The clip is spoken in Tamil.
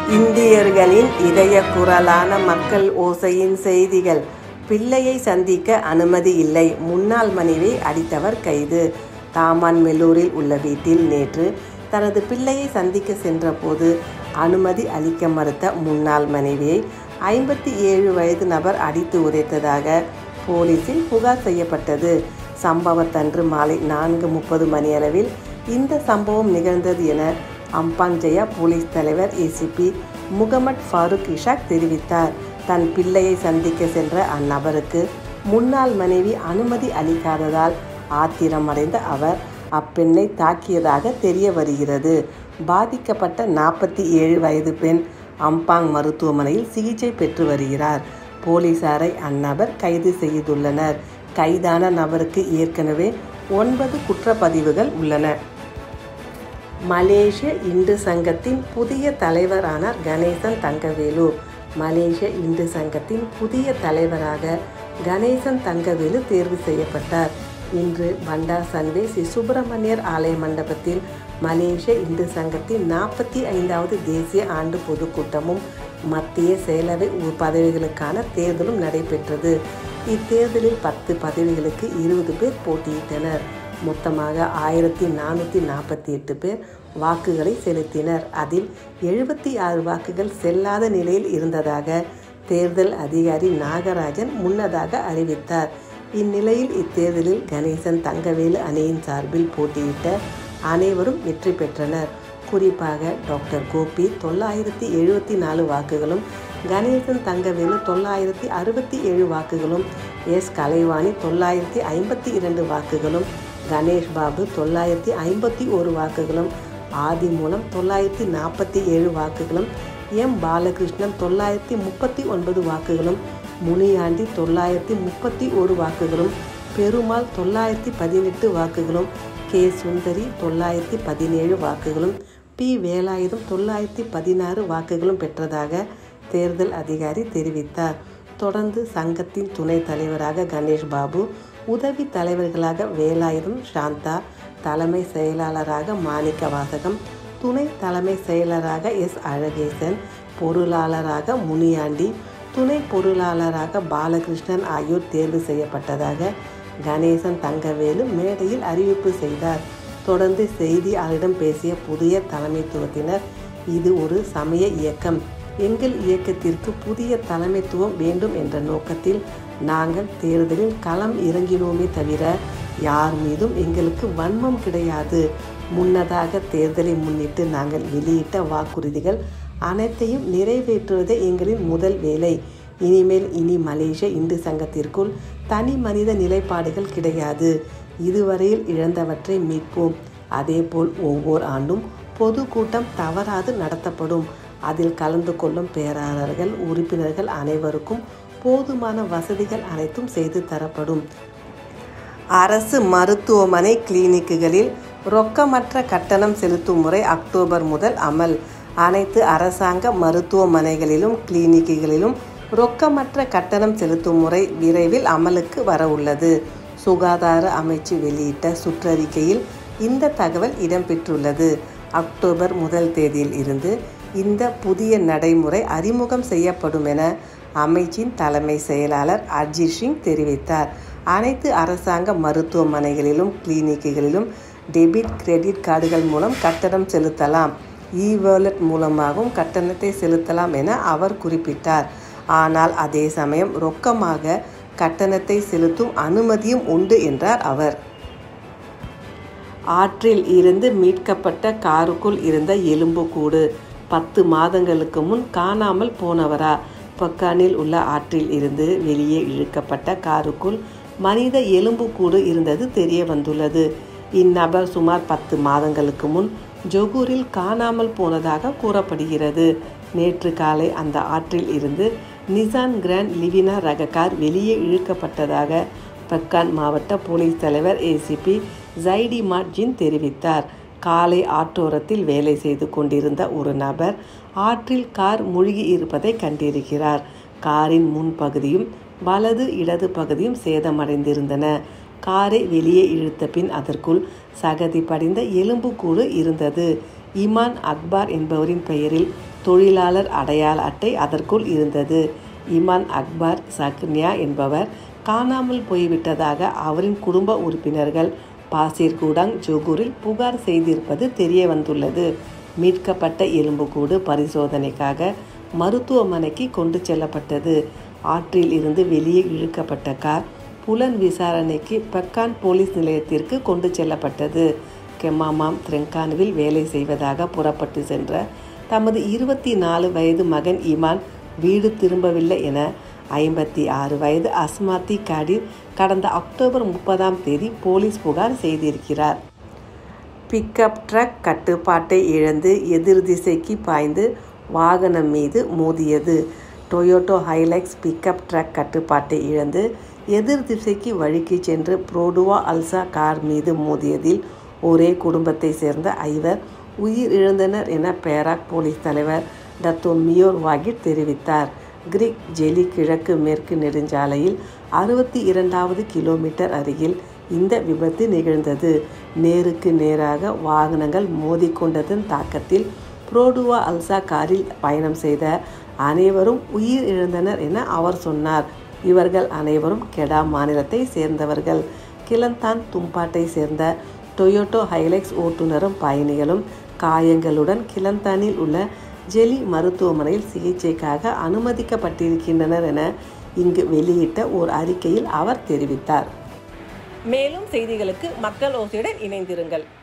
இந்தியர்களின் இதய குரலான மக்கள் ஓசையின் செய்திகள் பிள்ளையை சந்திக்க அனுமதி இல்லை முன்னாள் மனைவி அடித்தவர் கைது தாமான்மெல்லூரில் உள்ள வீட்டில் நேற்று தனது பிள்ளையை சந்திக்க சென்றபோது அனுமதி அளிக்க மறுத்த முன்னாள் மனைவியை ஐம்பத்தி ஏழு வயது நபர் அடித்து உதைத்ததாக போலீசில் புகார் செய்யப்பட்டது சம்பவத்தன்று மாலை நான்கு முப்பது மணியளவில் இந்த சம்பவம் நிகழ்ந்தது என அம்பாஞ்சயா போலீஸ் தலைவர் ஏசிபி முகமட் ஃபாரூக் இஷாக் தெரிவித்தார் தன் பிள்ளையை சந்திக்க சென்ற அந்நபருக்கு முன்னாள் மனைவி அனுமதி அளிக்காததால் ஆத்திரமடைந்த அவர் அப்பெண்ணை தாக்கியதாக தெரிய வருகிறது பாதிக்கப்பட்ட நாற்பத்தி ஏழு வயது பெண் அம்பாங் மருத்துவமனையில் சிகிச்சை பெற்று வருகிறார் போலீசாரை அந்நபர் கைது செய்துள்ளனர் கைதான நபருக்கு ஏற்கனவே ஒன்பது குற்றப்பதிவுகள் உள்ளன மலேசிய இந்து சங்கத்தின் புதிய தலைவரானார் கணேசன் தங்கவேலு மலேசிய இந்து சங்கத்தின் புதிய தலைவராக கணேசன் தங்கவேலு தேர்வு செய்யப்பட்டார் இன்று பண்டார் சன்வே ஸ்ரீ சுப்பிரமணியர் ஆலய மண்டபத்தில் மலேசிய இந்து சங்கத்தின் நாற்பத்தி ஐந்தாவது தேசிய ஆண்டு பொதுக்கூட்டமும் மத்திய செயலவை பதவிகளுக்கான தேர்தலும் நடைபெற்றது இத்தேர்தலில் பத்து பதவிகளுக்கு இருபது பேர் போட்டியிட்டனர் மொத்தமாக ஆயிரத்தி நானூற்றி நாற்பத்தி எட்டு பேர் வாக்குகளை செலுத்தினர் அதில் எழுபத்தி ஆறு வாக்குகள் செல்லாத நிலையில் இருந்ததாக தேர்தல் அதிகாரி நாகராஜன் முன்னதாக அறிவித்தார் இந்நிலையில் இத்தேர்தலில் கணேசன் தங்கவேலு அணியின் சார்பில் போட்டியிட்ட அனைவரும் வெற்றி பெற்றனர் குறிப்பாக டாக்டர் கோபி தொள்ளாயிரத்தி எழுபத்தி நாலு வாக்குகளும் கணேசன் தங்கவேலு தொள்ளாயிரத்தி அறுபத்தி ஏழு வாக்குகளும் எஸ் கலைவாணி தொள்ளாயிரத்தி ஐம்பத்தி இரண்டு வாக்குகளும் கணேஷ் பாபு தொள்ளாயிரத்தி ஐம்பத்தி ஒரு வாக்குகளும் ஆதி மூலம் தொள்ளாயிரத்தி நாற்பத்தி ஏழு வாக்குகளும் எம் பாலகிருஷ்ணன் தொள்ளாயிரத்தி முப்பத்தி ஒன்பது வாக்குகளும் முனியாண்டி தொள்ளாயிரத்தி முப்பத்தி ஒரு வாக்குகளும் பெருமாள் தொள்ளாயிரத்தி பதினெட்டு வாக்குகளும் கே சுந்தரி தொள்ளாயிரத்தி பதினேழு வாக்குகளும் பி வேலாயுதம் தொள்ளாயிரத்தி பதினாறு வாக்குகளும் பெற்றதாக தேர்தல் அதிகாரி தெரிவித்தார் தொடர்ந்து சங்கத்தின் துணைத் தலைவராக கணேஷ் பாபு உதவி தலைவர்களாக வேலாயுதம் சாந்தா தலைமை செயலாளராக மாணிக்க வாசகம் துணை தலைமை செயலராக எஸ் அழகேசன் பொருளாளராக முனியாண்டி துணை பொருளாளராக பாலகிருஷ்ணன் ஆகியோர் தேர்வு செய்யப்பட்டதாக கணேசன் தங்கவேலு மேடையில் அறிவிப்பு செய்தார் தொடர்ந்து செய்தியாளரிடம் பேசிய புதிய தலைமைத்துவத்தினர் இது ஒரு சமய இயக்கம் எங்கள் இயக்கத்திற்கு புதிய தலைமைத்துவம் வேண்டும் என்ற நோக்கத்தில் நாங்கள் தேர்தலில் களம் இறங்கினோமே தவிர யார் மீதும் எங்களுக்கு வன்மம் கிடையாது முன்னதாக தேர்தலை முன்னிட்டு நாங்கள் வெளியிட்ட வாக்குறுதிகள் அனைத்தையும் நிறைவேற்றுவதே எங்களின் முதல் வேலை இனிமேல் இனி மலேசிய இந்து சங்கத்திற்குள் தனி மனித நிலைப்பாடுகள் கிடையாது இதுவரையில் இழந்தவற்றை மீட்போம் அதேபோல் ஒவ்வொரு ஆண்டும் பொதுக்கூட்டம் தவறாது நடத்தப்படும் அதில் கலந்து கொள்ளும் பேராளர்கள் உறுப்பினர்கள் அனைவருக்கும் போதுமான வசதிகள் அனைத்தும் செய்து தரப்படும் அரசு மருத்துவமனை கிளினிக்குகளில் ரொக்கமற்ற கட்டணம் செலுத்தும் முறை அக்டோபர் முதல் அமல் அனைத்து அரசாங்க மருத்துவமனைகளிலும் கிளினிக்குகளிலும் ரொக்கமற்ற கட்டணம் செலுத்தும் முறை விரைவில் அமலுக்கு வர உள்ளது சுகாதார அமைச்சு வெளியிட்ட சுற்றறிக்கையில் இந்த தகவல் இடம்பெற்றுள்ளது அக்டோபர் முதல் தேதியில் இருந்து இந்த புதிய நடைமுறை அறிமுகம் செய்யப்படும் என அமைச்சின் தலைமை செயலாளர் அர்ஜித் சிங் தெரிவித்தார் அனைத்து அரசாங்க மருத்துவமனைகளிலும் கிளினிக்குகளிலும் டெபிட் கிரெடிட் கார்டுகள் மூலம் கட்டணம் செலுத்தலாம் இ வாலெட் மூலமாகவும் கட்டணத்தை செலுத்தலாம் என அவர் குறிப்பிட்டார் ஆனால் அதே சமயம் ரொக்கமாக கட்டணத்தை செலுத்தும் அனுமதியும் உண்டு என்றார் அவர் ஆற்றில் இருந்து மீட்கப்பட்ட காருக்குள் இருந்த எலும்புக்கூடு பத்து மாதங்களுக்கு முன் காணாமல் போனவரா பக்கானில் உள்ள ஆற்றில் இருந்து வெளியே இழுக்கப்பட்ட காருக்குள் மனித எலும்புக்கூடு இருந்தது தெரிய வந்துள்ளது இந்நபர் சுமார் பத்து மாதங்களுக்கு முன் ஜொகூரில் காணாமல் போனதாக கூறப்படுகிறது நேற்று காலை அந்த ஆற்றில் இருந்து நிசான் கிராண்ட் லிவினா ரக கார் வெளியே இழுக்கப்பட்டதாக பக்கான் மாவட்ட போலீஸ் தலைவர் ஏசிபி ஜைடி மாட்ஜின் தெரிவித்தார் காலை ஆற்றோரத்தில் வேலை செய்து கொண்டிருந்த ஒரு நபர் ஆற்றில் கார் மூழ்கி இருப்பதை கண்டிருக்கிறார் காரின் முன்பகுதியும் வலது இடது பகுதியும் சேதமடைந்திருந்தன காரை வெளியே இழுத்த பின் அதற்குள் சகதி படிந்த எலும்புக்கூடு இருந்தது இமான் அக்பார் என்பவரின் பெயரில் தொழிலாளர் அடையாள அட்டை அதற்குள் இருந்தது இமான் அக்பர் சக்னியா என்பவர் காணாமல் போய்விட்டதாக அவரின் குடும்ப உறுப்பினர்கள் பாசிர்கூடங் ஜோகூரில் புகார் செய்திருப்பது தெரிய வந்துள்ளது மீட்கப்பட்ட எலும்புக்கூடு பரிசோதனைக்காக மருத்துவமனைக்கு கொண்டு செல்லப்பட்டது ஆற்றில் இருந்து வெளியே இழுக்கப்பட்ட கார் புலன் விசாரணைக்கு பெக்கான் போலீஸ் நிலையத்திற்கு கொண்டு செல்லப்பட்டது கெம்மாமாம் திரெங்கானுவில் வேலை செய்வதாக புறப்பட்டு சென்ற தமது இருபத்தி நாலு வயது மகன் இமான் வீடு திரும்பவில்லை என ஐம்பத்தி ஆறு வயது அஸ்மாத்தி காடிர் கடந்த அக்டோபர் முப்பதாம் தேதி போலீஸ் புகார் செய்திருக்கிறார் பிக்கப் ட்ரக் கட்டுப்பாட்டை இழந்து எதிர் திசைக்கு பாய்ந்து வாகனம் மீது மோதியது டொயோட்டோ ஹைலக்ஸ் பிக்கப் ட்ரக் கட்டுப்பாட்டை இழந்து எதிர் திசைக்கு வழுக்கி சென்று புரோடுவா அல்சா கார் மீது மோதியதில் ஒரே குடும்பத்தை சேர்ந்த ஐவர் உயிர் இழந்தனர் என பேராக் போலீஸ் தலைவர் டத்தோ மியோர் வாகிட் தெரிவித்தார் கிரிக் ஜெலி கிழக்கு மேற்கு நெடுஞ்சாலையில் அறுபத்தி இரண்டாவது கிலோமீட்டர் அருகில் இந்த விபத்து நிகழ்ந்தது நேருக்கு நேராக வாகனங்கள் மோதிக்கொண்டதன் தாக்கத்தில் புரோடுவா அல்சா காரில் பயணம் செய்த அனைவரும் உயிர் இழந்தனர் என அவர் சொன்னார் இவர்கள் அனைவரும் கெடா மாநிலத்தை சேர்ந்தவர்கள் கிளந்தான் தும்பாட்டை சேர்ந்த டொயோட்டோ ஹைலக்ஸ் ஓட்டுநரும் பயணிகளும் காயங்களுடன் கிளந்தானில் உள்ள ஜெலி மருத்துவமனையில் சிகிச்சைக்காக அனுமதிக்கப்பட்டிருக்கின்றனர் என இங்கு வெளியிட்ட ஓர் அறிக்கையில் அவர் தெரிவித்தார் மேலும் செய்திகளுக்கு மக்கள் ஓசையுடன் இணைந்திருங்கள்